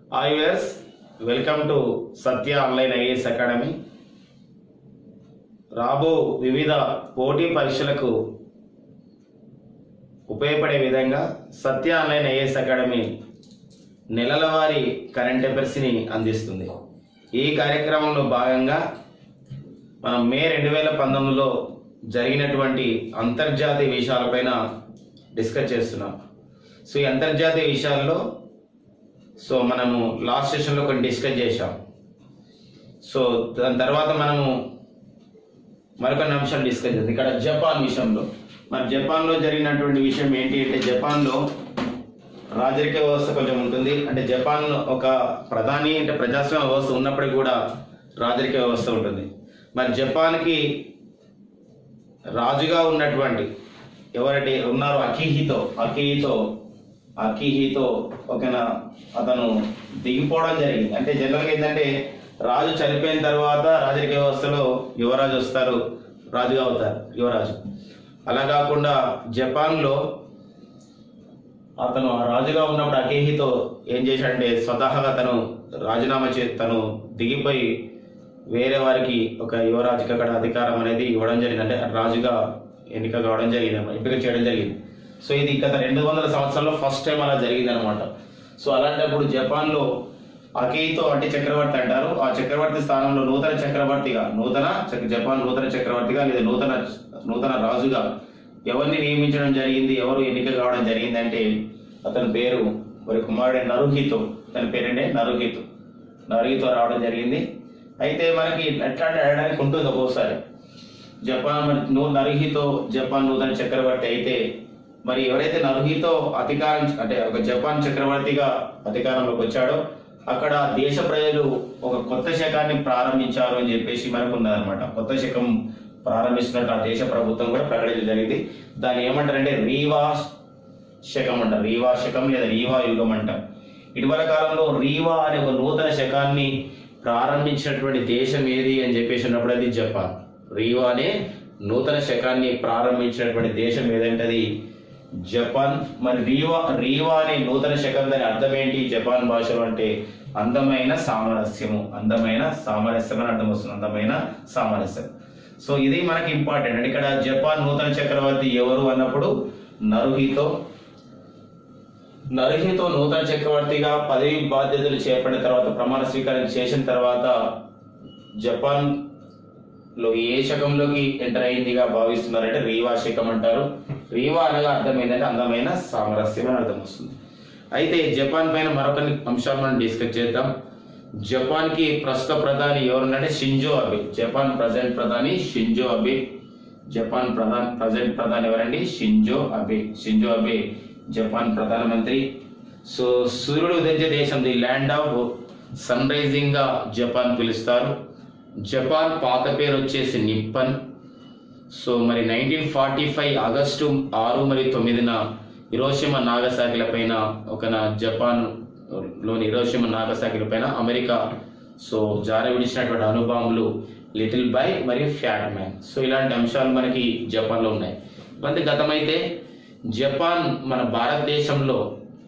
hi viewers welcome to Satya online IAS academy రాబో వివిధ పోటీ పరీక్షలకు ఉపయోగపడే విధంగా సత్య ఆన్లైన్ ఐఏఎస్ అకాడమీ నెలల వారి కరెంట్ అఫైర్స్ని అందిస్తుంది ఈ కార్యక్రమంలో భాగంగా మనం మే రెండు వేల పంతొమ్మిదిలో జరిగినటువంటి అంతర్జాతీయ విషయాలపైన డిస్కస్ చేస్తున్నాం సో ఈ అంతర్జాతీయ విషయాల్లో సో మనము లాస్ట్ సెషన్లో కొన్ని డిస్కస్ చేశాం సో దాని తర్వాత మనము మరికొన్ని అంశాలు డిస్కస్ చేద్దాం ఇక్కడ జపాన్ విషయంలో మరి జపాన్లో జరిగినటువంటి విషయం ఏంటి అంటే జపాన్లో రాజరిక వ్యవస్థ కొంచెం ఉంటుంది అంటే జపాన్ ఒక ప్రధాని అంటే ప్రజాస్వామ్య వ్యవస్థ ఉన్నప్పటికీ కూడా రాజరిక వ్యవస్థ ఉంటుంది మరి జపాన్కి రాజుగా ఉన్నటువంటి ఎవరైతే ఉన్నారో అకిహితో అకిహితో అకిహితో ఒకన అతను దిగిపోవడం జరిగింది అంటే జనరల్గా ఏంటంటే రాజు చనిపోయిన తర్వాత రాజరిక వ్యవస్థలో యువరాజు వస్తారు రాజుగా అవుతారు యువరాజు అలా కాకుండా జపాన్లో అతను ఆ రాజుగా ఉన్నప్పుడు అకేహితో ఏం చేశాడంటే స్వతహాగా తను రాజీనామా చే తను దిగిపోయి వేరే వారికి ఒక యువరాజుకి అక్కడ అధికారం అనేది ఇవ్వడం జరిగింది అంటే రాజుగా ఎన్నిక కావడం జరిగింది అన్నమాట ఎంపిక చేయడం జరిగింది సో ఇది గత రెండు వందల సంవత్సరాల్లో ఫస్ట్ టైం అలా జరిగింది అనమాట సో అలాంటప్పుడు జపాన్లో అకేయితో అంటే చక్రవర్తి అంటారు ఆ చక్రవర్తి స్థానంలో నూతన చక్రవర్తిగా నూతన చక్ర- జపాన్ నూతన చక్రవర్తిగా లేదా నూతన నూతన రాజుగా ఎవరిని నియమించడం జరిగింది ఎవరు ఎన్నిక కావడం జరిగింది అంటే అతని పేరు మరి కుమారుడే నరుహితో అతని పేరేంటే నరుహితో నరుహితో రావడం జరిగింది అయితే మనకి ఎట్లా అడగడానికి ఉంటుంది ఒక్కోసారి జపాన్ మరి నూ- నరుహితో జపాన్ నూతన చక్రవర్తి అయితే మరి ఎవరైతే నరుహితో అధికారం అంటే ఒక జపాన్ చక్రవర్తిగా అధికారంలోకి వచ్చాడో అక్కడ దేశ ప్రజలు ఒక కొత్త శకాన్ని ప్రారంభించారు అని చెప్పేసి మనకు ఉన్నదన్నమాట కొత్త శకం ప్రారంభిస్తున్నట్టు ఆ దేశ ప్రభుత్వం కూడా ప్రకటించడం జరిగింది దాన్ని ఏమంటారంటే రీవా శకం అంటారు రీవా శకం లేదా రీవా యుగం అంటారు ఇటీవల కాలంలో రీవా అనే ఒక నూతన శకాన్ని ప్రారంభించినటువంటి దేశం ఏది అని చెప్పేసి ఉన్నప్పుడు అది జపాన్ రీవా అనే నూతన శకాన్ని ప్రారంభించినటువంటి దేశం ఏదంటే అది జపాన్ మరి రీవా రీవా అనే నూతన శకం దాని అర్థం ఏంటి జపాన్ భాషలో అంటే అందమైన సామరస్యము అందమైన సామరస్యం అని అర్థం వస్తుంది అందమైన సామరస్యం సో ఇది మనకి ఇంపార్టెంట్ అంటే ఇక్కడ జపాన్ నూతన చక్రవర్తి ఎవరు అన్నప్పుడు నరుహితో నరుహితో నూతన చక్రవర్తిగా పదవి బాధ్యతలు చేపట్టిన తర్వాత ప్రమాణ స్వీకారం చేసిన తర్వాత జపాన్ లో ఏ శకంలోకి ఎంటర్ అయిందిగా భావిస్తున్నారంటే రీవా శకం అంటారు రీవా అనగా అర్థం ఏంటంటే అందమైన సామరస్యం అని అర్థం వస్తుంది అయితే జపాన్ పైన మరొక అంశాలు మనం డిస్కస్ చేద్దాం జపాన్ కి ప్రస్తుత ప్రధాని ఎవరున్నారంటే షింజో అబే జపాన్ ప్రజెంట్ ప్రధాని షింజో అబే జపాన్ ప్రధాన్ ప్రజెంట్ ప్రధాని ఎవరండి Shinzo Abe Shinzo Abe Japan ప్రధానమంత్రి సో సూర్యుడు ఉదయించే దేశం the land of sun rising గా జపాన్ పిలుస్తారు జపాన్ పాత పేరు వచ్చేసి నిప్పన్ సో మరి నైన్టీన్ ఫార్టీ ఫైవ్ ఆగస్టు ఆరు మరియు తొమ్మిదిన ఇరోషిమా నాగసాకిల పైన ఒక నా- జపాన్ లోని ఇరోషిమా నాగసాకిల పైన అమెరికా సో జార విడిచినటువంటి అణుబాంబులు లిటిల్ బై మరియు ఫ్యాట్ మ్యాన్ సో ఇలాంటి అంశాలు మనకి జపాన్లో ఉన్నాయి అంటే గతమైతే జపాన్ మన భారతదేశంలో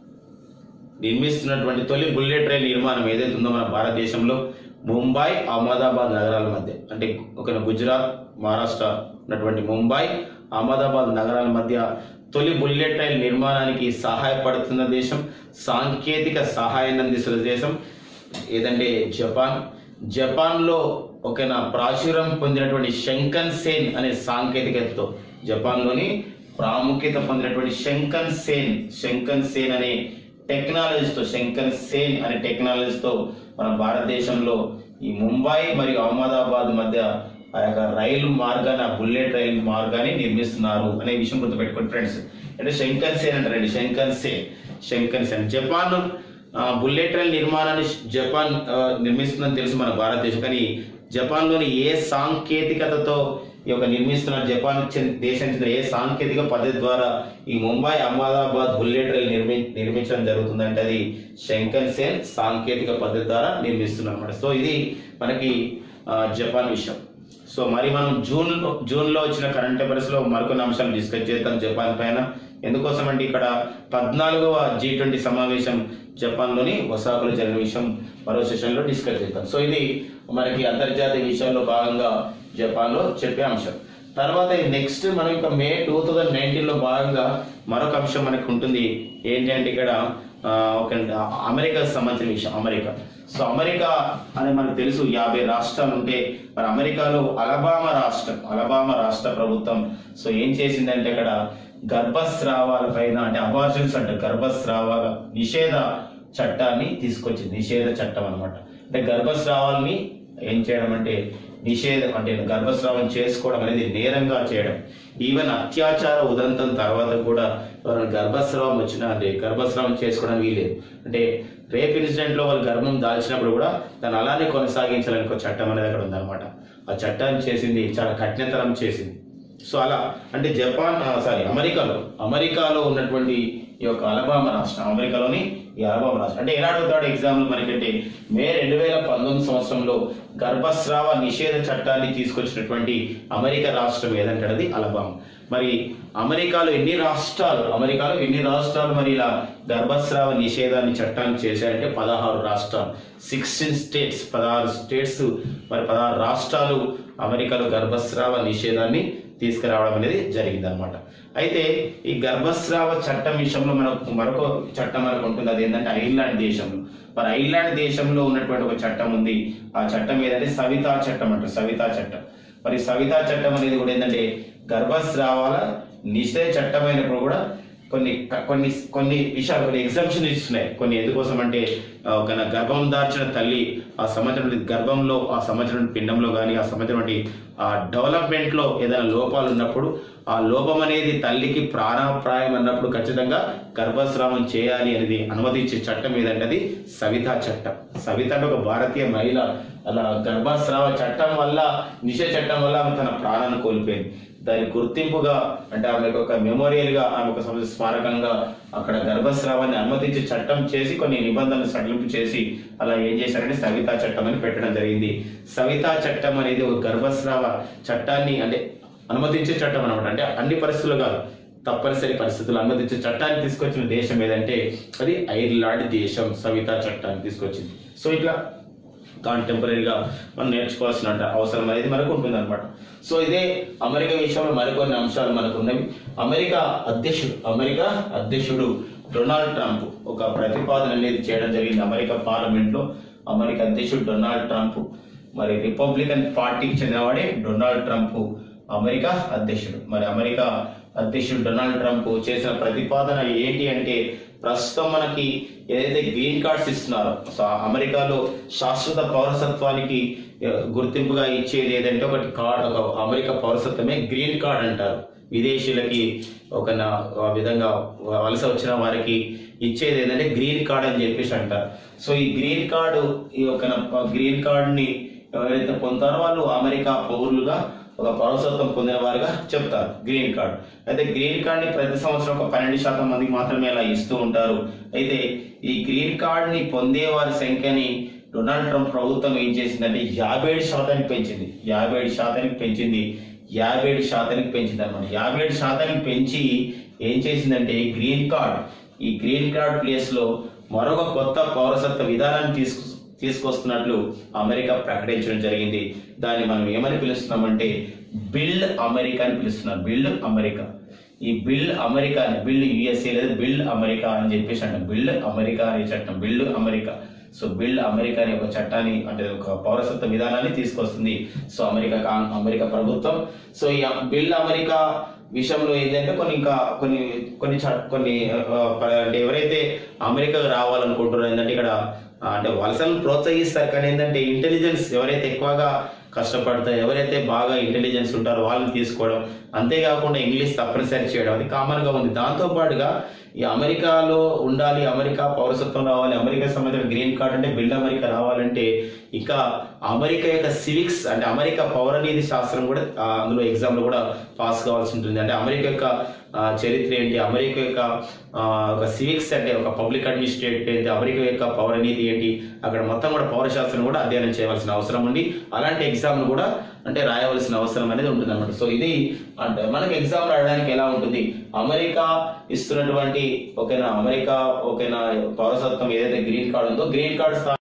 నిర్మిస్తున్నటువంటి తొలి బుల్లెట్ రైల్ నిర్మాణం ఏదైతే ఉందో మన భారతదేశంలో ముంబై అహ్మదాబాద్ నగరాల మధ్య అంటే ఒక గుజరాత్ మహారాష్ట్ర ఉన్నటువంటి ముంబై అహ్మదాబాద్ నగరాల మధ్య తొలి బుల్లెట్ రైల్ నిర్మాణానికి సహాయపడుతున్న దేశం సాంకేతిక సహాయాన్ని అందిస్తున్న దేశం ఏదంటే జపాన్ జపాన్లో ఒక నా ప్రాచుర్యం పొందినటువంటి శంకన్ సేన్ అనే సాంకేతికతతో జపాన్లోని ప్రాముఖ్యత పొందినటువంటి శంకన్ సేన్ శంకన్ సేన్ అనే టెక్నాలజీతో శంకర్ సేన్ అనే టెక్నాలజీతో మన భారతదేశంలో ఈ ముంబై మరియు అహ్మదాబాద్ మధ్య ఆ యొక్క రైలు మార్గాన్ని ఆ బుల్లెట్ రైలు మార్గాన్ని నిర్మిస్తున్నారు అనే విషయం గుర్తుపెట్టుకోండి ఫ్రెండ్స్ అంటే శంకర్ సేన్ అంటారండి Shinkansen Shinkansen Japan ఆ, బుల్లెట్ రైల్ నిర్మాణాన్ని జపాన్ ఆ, నిర్మిస్తుందని తెలుసు మన భారతదేశం కానీ జపాన్లోని ఏ సాంకేతికతతో ఈ యొక్క నిర్మిస్తున్న జపాన్ చెంది- దేశం చెందిన ఏ సాంకేతిక పద్ధతి ద్వారా ఈ ముంబై అహ్మదాబాద్ బుల్లెట్ రైల్ నిర్మి నిర్మించడం జరుగుతుందంటే అది శంకర్ సేన్ సాంకేతిక పద్ధతి ద్వారా నిర్మిస్తున్నారు అనమాట సో ఇది మనకి ఆ, జపాన్ విషయం సో మరి మనం జూన్ జూన్ లో వచ్చిన కరెంట్ అఫైర్స్ లో మరికొన్ని అంశాలు డిస్కస్ చేద్దాం జపాన్ పైన ఎందుకోసం అంటే ఇక్కడ పద్నాలుగవ జీ ట్వంటీ సమావేశం జపాన్లోని ఒసాకులో జరిగిన విషయం మరో సెషన్లో డిస్కస్ చేద్దాం సో ఇది మనకి అంతర్జాతీయ విషయంలో భాగంగా జపాన్లో చెప్పే అంశం తర్వాత నెక్స్ట్ మనం ఇంకా మే టూ థౌజండ్ నైన్టీన్లో భాగంగా మరొక అంశం మనకు ఉంటుంది ఏంటి అంటే ఇక్కడ ఆ, ఒక అమెరికాకు సంబంధించిన విషయం అమెరికా సో అమెరికా అని మనకు తెలుసు యాభై రాష్ట్రాలు ఉంటే మరి అమెరికాలో అలబామా రాష్ట్రం అలబామా రాష్ట్ర ప్రభుత్వం సో ఏం చేసిందంటే ఇక్కడ గర్భస్రావాల పైన అంటే అబార్షన్స్ అంటే గర్భస్రావాల నిషేధ చట్టాన్ని తీసుకొచ్చింది నిషేధ చట్టం అన్నమాట అంటే గర్భస్రావాల్ని ఏం చేయడం అంటే నిషేధం అంటే గర్భస్రావం చేసుకోవడం అనేది నేరంగా చేయడం ఈవెన్ అత్యాచార ఉదంతం తర్వాత కూడా ఎవరైనా గర్భస్రావం వచ్చినా అంటే గర్భస్రావం చేసుకోవడం వీలేదు అంటే రేప్ ఇన్సిడెంట్ లో వాళ్ళు గర్భం దాల్చినప్పుడు కూడా దాన్ని అలానే కొనసాగించాలని ఒక చట్టం అనేది అక్కడ ఉందన్నమాట ఆ చట్టాన్ని చేసింది చాలా కఠినతరం చేసింది సో అలా అంటే జపాన్ సారీ అమెరికాలో అమెరికాలో ఉన్నటువంటి ఈ యొక్క అలబామా రాష్ట్రం అమెరికాలోని ఈ అలబామా రాష్ట్రం అంటే ఎలా అడుగుతాడు ఎగ్జామ్ మనకంటే మే రెండు వేల పంతొమ్మిది సంవత్సరంలో గర్భస్రావ నిషేధ చట్టాన్ని తీసుకొచ్చినటువంటి అమెరికా రాష్ట్రం ఏదంటే అది అలబామా మరి అమెరికాలో ఎన్ని రాష్ట్రాలు అమెరికాలో ఎన్ని రాష్ట్రాలు మరి ఇలా గర్భస్రావ నిషేధాన్ని చట్టాన్ని చేశాయంటే పదహారు రాష్ట్రాలు సిక్స్టీన్ స్టేట్స్ పదహారు స్టేట్స్ మరి పదహారు రాష్ట్రాలు అమెరికాలో గర్భస్రావ నిషేధాన్ని తీసుకురావడం అనేది జరిగింది అనమాట అయితే ఈ గర్భస్రావ చట్టం విషయంలో మనకు మరొక చట్టం మనకు ఉంటుంది అది ఏంటంటే ఐర్లాండ్ దేశంలో మరి ఐర్లాండ్ దేశంలో ఉన్నటువంటి ఒక చట్టం ఉంది ఆ చట్టం ఏదంటే సవితా చట్టం అంటారు సవితా చట్టం మరి సవితా చట్టం అనేది కూడా ఏంటంటే గర్భస్రావాల నిషేధ చట్టం అయినప్పుడు కూడా కొన్ని కొన్ని కొన్ని విషయాలు కొన్ని ఎగ్జామ్షన్ ఇస్తున్నాయి కొన్ని ఎందుకోసం అంటే ఆ, ఒక నా గర్భం దాల్చిన తల్లి ఆ సంవత్సరం గర్భంలో ఆ సంవత్సరం పిండంలో కానీ ఆ సంవత్సరం ఆ డెవలప్మెంట్ లో ఏదైనా లోపాలు ఉన్నప్పుడు ఆ లోపం అనేది తల్లికి ప్రాణాప్రాయం అన్నప్పుడు ఖచ్చితంగా గర్భస్రావం చేయాలి అనేది అనుమతించే చట్టం ఏదంటే అది సవితా చట్టం సవిత అంటే ఒక భారతీయ మహిళ అలా గర్భస్రావ చట్టం వల్ల నిషేధ చట్టం వల్ల ఆమె తన ప్రాణాన్ని కోల్పోయింది దాని గుర్తింపుగా అంటే ఆమెకు ఒక మెమోరియల్ గా ఆమె ఒక సంబంధించిన స్మారకంగా అక్కడ గర్భస్రావాన్ని అనుమతించి చట్టం చేసి కొన్ని నిబంధనలు సడలింపు చేసి అలా ఏం చేశారంటే సవితా చట్టం అని పెట్టడం జరిగింది సవితా చట్టం అనేది ఒక గర్భస్రావ చట్టాన్ని అంటే అనుమతించే చట్టం అనమాట అంటే అన్ని పరిస్థితులు కాదు తప్పనిసరి పరిస్థితులు అనుమతించే చట్టాన్ని తీసుకొచ్చిన దేశం ఏదంటే అది ఐర్లాండ్ దేశం సవితా చట్టాన్ని తీసుకొచ్చింది సో ఇట్లా కాంటెంపరీగా మనం నేర్చుకోవాల్సిన అవసరం అనేది మనకు ఉంటుంది అనమాట సో ఇదే అమెరికా విషయంలో మరికొన్ని అంశాలు మనకు ఉన్నవి అమెరికా అధ్యక్షుడు అమెరికా అధ్యక్షుడు డొనాల్డ్ ట్రంప్ ఒక ప్రతిపాదన అనేది చేయడం జరిగింది అమెరికా పార్లమెంట్ లో అమెరికా అధ్యక్షుడు డొనాల్డ్ ట్రంప్ మరి రిపబ్లికన్ పార్టీకి చెందినవాడే డొనాల్డ్ ట్రంప్ అమెరికా అధ్యక్షుడు మరి అమెరికా అధ్యక్షుడు డొనాల్డ్ ట్రంప్ చేసిన ప్రతిపాదన ఏంటి అంటే ప్రస్తుతం మనకి ఏదైతే గ్రీన్ కార్డ్స్ ఇస్తున్నారో సో అమెరికాలో శాశ్వత పౌరసత్వానికి ఆ, గుర్తింపుగా ఇచ్చేది ఏదంటే ఒకటి కార్డ్ ఒక అమెరికా పౌరసత్వమే గ్రీన్ కార్డ్ అంటారు విదేశీయులకి ఒక నా- ఆ విధంగా వలస వచ్చిన వారికి ఇచ్చేది ఏంటంటే గ్రీన్ కార్డ్ అని చెప్పేసి అంటారు సో ఈ గ్రీన్ కార్డు ఈ యొక్క నా- గ్రీన్ కార్డ్ ని ఎవరైతే పొందుతారో వాళ్ళు అమెరికా పౌరులుగా ఒక పౌరసత్వం పొందిన వారుగా చెప్తారు గ్రీన్ కార్డ్ అయితే గ్రీన్ కార్డ్ ని ప్రతి సంవత్సరం ఒక పన్నెండు శాతం మందికి మాత్రమే అలా ఇస్తూ ఉంటారు అయితే ఈ గ్రీన్ కార్డ్ ని పొందే వారి సంఖ్యని డొనాల్డ్ ట్రంప్ ప్రభుత్వం ఏం చేసిందంటే యాభై ఏడు శాతానికి పెంచింది యాభై ఏడు శాతానికి పెంచింది యాభై ఏడు శాతానికి పెంచింది అనమాట యాభై ఏడు శాతానికి పెంచి ఏం చేసిందంటే గ్రీన్ కార్డ్ ఈ గ్రీన్ కార్డ్ ప్లేస్ లో మరొక కొత్త పౌరసత్వ విధానాన్ని తీసుకు తీసుకొస్తున్నట్లు అమెరికా ప్రకటించడం జరిగింది దాన్ని మనం ఏమని పిలుస్తున్నామంటే బిల్డ్ అమెరికా అని పిలుస్తున్నాం బిల్డ్ అమెరికా ఈ బిల్డ్ అమెరికా అని బిల్డ్ యుఎస్ఏ లేదా బిల్డ్ అమెరికా అని చెప్పేసి అంటాం బిల్డ్ అమెరికా అనే చట్టం build America so build America అనే ఒక చట్టాన్ని అంటే ఒక పౌరసత్వ విధానాన్ని తీసుకొస్తుంది సో అమెరికా కాంగ్- అమెరికా ప్రభుత్వం సో ఈ బిల్డ్ అమెరికా విషయంలో ఏంటంటే కొన్ని ఇంకా కొన్ని కొన్ని చ- కొన్ని ఆ, ప- అంటే ఎవరైతే అమెరికాకు రావాలనుకుంటున్నారో ఏంటంటే ఇక్కడ ఆ, అంటే వలసలను ప్రోత్సహిస్తారు కానీ ఏంటంటే ఇంటెలిజెన్స్ ఎవరైతే ఎక్కువగా కష్టపడతారో ఎవరైతే బాగా ఇంటెలిజెన్స్ ఉంటారో వాళ్ళని తీసుకోవడం అంతేకాకుండా ఇంగ్లీష్ తప్పనిసరి చేయడం అది కామన్ గా ఉంది దాంతో పాటుగా ఈ అమెరికాలో ఉండాలి అమెరికా పౌరసత్వం రావాలి అమెరికా సంబంధించిన గ్రీన్ కార్డ్ అంటే బిల్డ్ అమెరికా రావాలంటే ఇక అమెరికా యొక్క సివిక్స్ అంటే అమెరికా పౌరనీతి శాస్త్రం కూడా ఆ, అందులో ఎగ్జామ్ లో కూడా పాస్ కావాల్సి ఉంటుంది అంటే అమెరికా యొక్క ఆ, చరిత్ర ఏంటి అమెరికా యొక్క ఆ, ఒక సివిక్స్ అంటే ఒక పబ్లిక్ అడ్మినిస్ట్రేట్ ఏంటి అమెరికా యొక్క పౌరనీతి ఏంటి అక్కడ మొత్తం కూడా పౌరశాస్త్రం కూడా అధ్యయనం చేయవలసిన అవసరం ఉంది అలాంటి ఎగ్జామ్ కూడా అంటే రాయవలసిన అవసరం అనేది ఉంటుంది అనమాట సో ఇది అంటే మనకి ఎగ్జామ్ రాయడానికి ఎలా ఉంటుంది అమెరికా ఇస్తున్నటువంటి ఓకేనా అమెరికా ఓకేనా పౌరసత్వం ఏదైతే గ్రీన్ కార్డ్ ఉందో గ్రీన్ కార్డ్